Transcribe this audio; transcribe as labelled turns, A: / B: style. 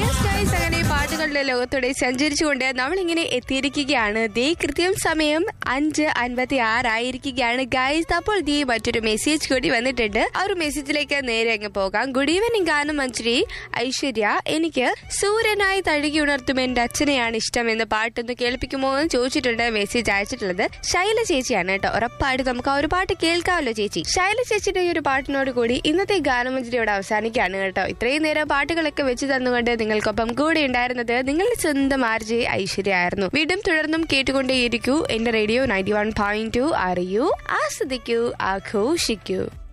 A: Yes, guys, അങ്ങനെ പാട്ടുകളുടെ ലോകത്തോടെ സഞ്ചരിച്ചുകൊണ്ട് നമ്മളിങ്ങനെ എത്തിയിരിക്കുകയാണ് ദേ കൃത്യം സമയം അഞ്ച് അൻപത്തി ആറായിരിക്കുകയാണ് ഗൈസ് അപ്പോൾ ദേ മറ്റൊരു മെസ്സേജ് കൂടി വന്നിട്ടുണ്ട് ആ ഒരു മെസ്സേജിലേക്ക് നേരെ അങ്ങ് പോകാം ഗുഡ് ഈവനിങ് ഗാനം മഞ്ജരി ഐശ്വര്യ എനിക്ക് സൂര്യനായി തഴുകി ഉണർത്തും എന്റെ അച്ഛനെയാണ് ഇഷ്ടം എന്ന് പാട്ടൊന്ന് കേൾപ്പിക്കുമോ എന്ന് ചോദിച്ചിട്ടുണ്ട് മെസ്സേജ് അയച്ചിട്ടുള്ളത് ശൈല ചേച്ചിയാണ് കേട്ടോ ഉറപ്പായിട്ട് നമുക്ക് ആ ഒരു പാട്ട് കേൾക്കാമല്ലോ ചേച്ചി ശൈല ചേച്ചിയുടെ ഈ ഒരു പാട്ടിനോട് കൂടി ഇന്നത്തെ ഗാനമഞ്ജരി ഇവിടെ അവസാനിക്കുകയാണ് കേട്ടോ ഇത്രയും നേരം പാട്ടുകളൊക്കെ വെച്ച് തന്നുകൊണ്ട് നിങ്ങൾക്കൊപ്പം കൂടെ ഉണ്ടായിരുന്നത് നിങ്ങളുടെ സ്വന്തം ആർ ജെ ഐശ്വര്യ ആയിരുന്നു വീണ്ടും തുടർന്നും കേട്ടുകൊണ്ടേയിരിക്കൂ എന്റെ radio ninety one point two അറിയൂ ആസ്വദിക്കൂ ആഘോഷിക്കൂ